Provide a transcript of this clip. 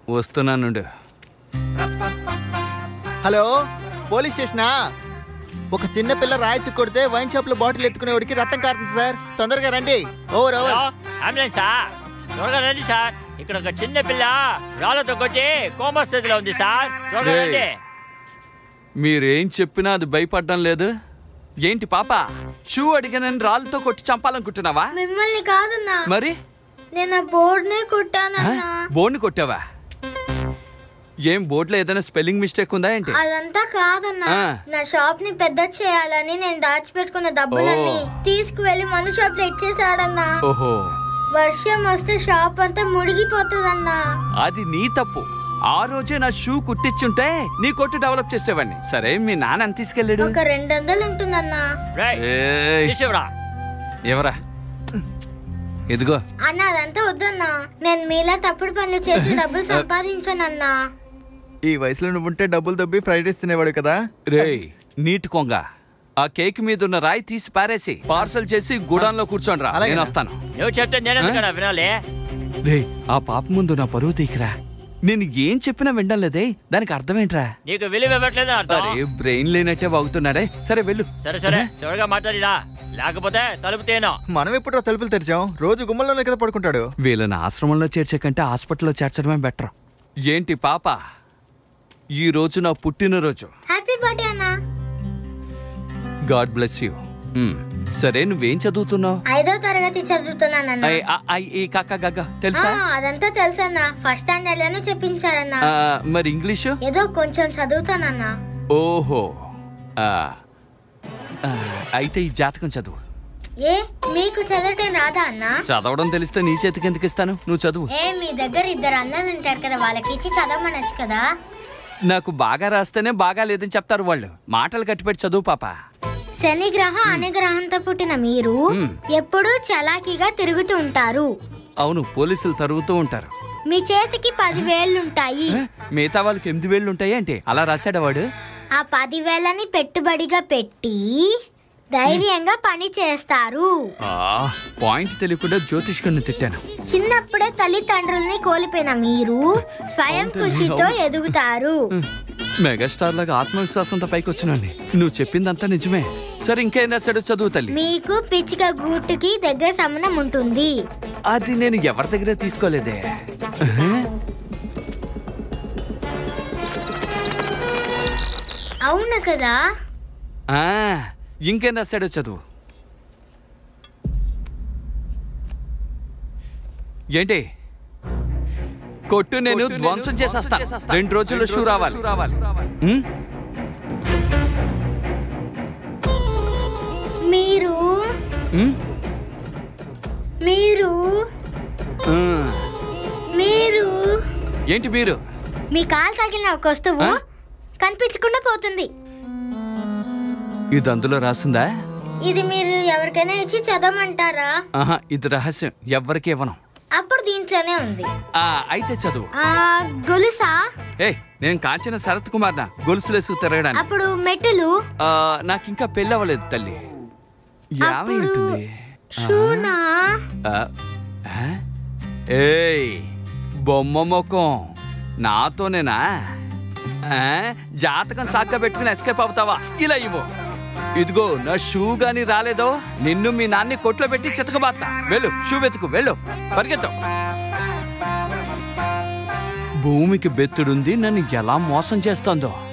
వస్తున్నానుండు hello police స్టేషనా ఒక చిన్న పిల్ల రాయిచి కొడితే వైన్ షాప్ లో బాటిల్ ఎత్తుకునేవాడికి రక్తం కారుతుంది సార్ తొందరగా రండి ఓవర్ ఓవర్ హలో అంబులెన్సా త్వరగా రండి సార్ ఇక్కడ ఒక చిన్న పిల్ల రాళ్ళతో కొట్టి కోమా స్థితిలో ఉంది సార్ త్వరగా రేయ్. రండి మీరేం చెప్పినా అది భయపడడం లేదు ఏంటి పాప షూ అడిగానని రాళ్ళతో కొట్టి చంపాలనుకుంటున్నావా మిమ్మల్ని కాదన్నా మరి నేను ఆ బోర్డునే ఆ? కుట్టానన్నా బోర్డుని కొట్టావా ఏం బోర్డులో ఏదైనా స్పెల్లింగ్ మిస్టేక్ ఉందా ఏంటి అదంతా కాదన్నా ఆ. నా షాప్ ని పెద్ద చేయాలని నేను దాచిపెట్టుకున్న డబ్బులన్నీ ఓ. తీసుకువెళ్లి మన షాప్ లో ఇచ్చేసాడన్నా ఓహో వర్షం వస్తే షాప్ అంతా మునిగిపోతుందన్నా అది నీ తప్పు ఆ రోజే నా షూ కుట్టించుంటే నీ కొట్టు డెవలప్ చేసేవాడిని సరే మీ నాన్న ఎంత తీసుకెళ్ళాడు ఒక రెండు వందలు ఉంటుందన్నా రేయ్, ఏయ్, తీసివ్వరా ఎవరా ఇదిగో అన్న అదంతా వద్దన్నా నేను మీలా తప్పుడు పనులు చేసి డబ్బులు సంపాదించానన్నా ఈ వయసులో నువ్వు ఉంటే డబ్బులు దబ్బి ఫ్రైడ్ రైస్ తినేవాడు కదా రేయ్ నీటి కొంగ ఆ కేక్ మీద ఉన్న రాయి తీసి పారేసి పార్సల్ చేసి గుడాన్లో కూర్చోండి రా అలాగే. నేను వస్తాను నువ్వు చెప్తే నేను ఎందుకన్నా వినాలి రేయ్ ఆ పాప ముందు నా పరువు తీకిరా నేను ఏం చెప్పినా వినడం లేదే దానికి అర్థం ఏంట్రా నీకు విలువ ఇవ్వట్లేదు అర్థం అరే బ్రెయిన్ లేనట్టే వాగుతున్నాడే సరే వెళ్ళు సరే సరే త్వరగా మాట్లాడిరా లేకపోతే తలుపు తేను మనం ఎప్పుడు తలుపులు తెరిచాం రోజు గుమ్మల్లోనే కదా పడుకుంటాడు వీళ్ళని ఆశ్రమంలో చేర్చే కంటే హాస్పిటల్లో చేర్చడమే బెటర్ ఏంటి పాప ఈ రోజు నా పుట్టినరోజు హ్యాపీ బర్త్డే అన్నా గాడ్ బ్లెస్ యూ సరే నువ్వేం చదువుతున్నావు ఐదో తరగతి చదువుతున్నానన్నా ఐ, ఆ, ఐ, ఈ కాక గగ్గ ఆ, తెలుసా అదంతా తెలుసన్నా ఫస్ట్ స్టాండర్డ్ లోనే చెప్పించారన్నా ఆ, మరి ఇంగ్లీషు ఏదో కొంచెం చదువుతానన్నా ఓహో ఆ, ఆ, అయితే ఈ జాతకం చదువు ఏ మీకు చదవటం రాదా అన్నా చదవడం తెలిస్తే నీ చేతికి ఎందుకు ఇస్తాను నువ్వు చదువు ఏ మీ దగ్గర ఇద్దరు అన్నలు ఉంటారు కదా వాళ్ళకి ఇచ్చి చదవమనొచ్చు కదా నాకు బాగా రాస్తేనే బాగా లేదని చెప్తారు వాళ్ళు మాటలు కట్టిపెట్టి చదువు పాప శని గ్రహం అనే గ్రహంతో పుట్టిన మీరు మ్మ్. ఎప్పుడూ చలాకీగా తిరుగుతూ ఉంటారు అవును పోలీసులు తరుగుతూ ఉంటారు మీ చేతికి పదివేళ్లుంటాయి ఏ, మిగతా వాళ్ళకి ఎనిమిది వేళ్ళు ఉంటాయి అంటే అలా రాశాడా వాడు ఆ పదివేలని పెట్టుబడిగా పెట్టి ధైర్యంగా పని చేస్తారు ఆ, పాయింట్ తెలియకుండా జ్యోతిష్కుడిని తిట్టాను చిన్నప్పుడే తల్లిదండ్రుల్ని కోల్పోయిన మీరు స్వయం కృషితో ఎదుగుతారు మెగాస్టార్ లాగా ఆత్మవిశ్వాసంతో పైకి వచ్చినాన్ని నువ్వు చెప్పిందంతా నిజమే సరే ఇంకేం రాశాడు చదువు తల్లి మీకు పిచ్చిక గూటుకి దగ్గర సంబంధం ఉంటుంది అది నేను ఎవరి దగ్గర తీసుకోలేదే ఆహా. అవును కదా ఆ, ఇంకేం రాశాడో చదువు ఏంటి కొట్టు నేను ధ్వంసం చేసేస్తాను రెండు రోజుల్లో షూ రావాలి ఉం? మీరు ఉం? మీరు ఆ. మీరు ఏంటి మీరు మీ కాలు తగిలిన ఒక వస్తువు ఆ? కనిపించకుండా పోతుంది ఇది అందులో రాసిందా ఇది మీరు ఎవరికైనా ఇచ్చి చదవమంటారా ఆహా ఇది రహస్యం ఎవ్వరికి ఇవ్వను అప్పుడు దీంట్లోనే ఉంది ఆ అయితే చదువు ఆ గొలుసా ఏ నేను కాంచిన శరత్ కుమార్ నా గొలుసులేసుకు తిరగడానికి అప్పుడు మెట్టులు ఆ, నాకు ఇంకా పెళ్ళి అవ్వలేదు తల్లి యాభై అప్పుడు ఉంటుంది షూనా ఆ, ఆ? ఏయ్ బొమ్మ ముఖం నాతోనేనా ఆ? జాతకం సాక్క పెట్టుకుని ఎస్కేప్ అవుతావా ఇలా ఇవ్వు ఇదిగో నా షూ గాని రాలేదో నిన్ను మీ నాన్ని కొట్లో పెట్టి చితకబాత్తా వెళ్ళు షూ వెతుకు వెళ్ళు పరిగెత్తావు భూమికి బెత్తుడుంది నన్ను ఎలా మోసం చేస్తోందో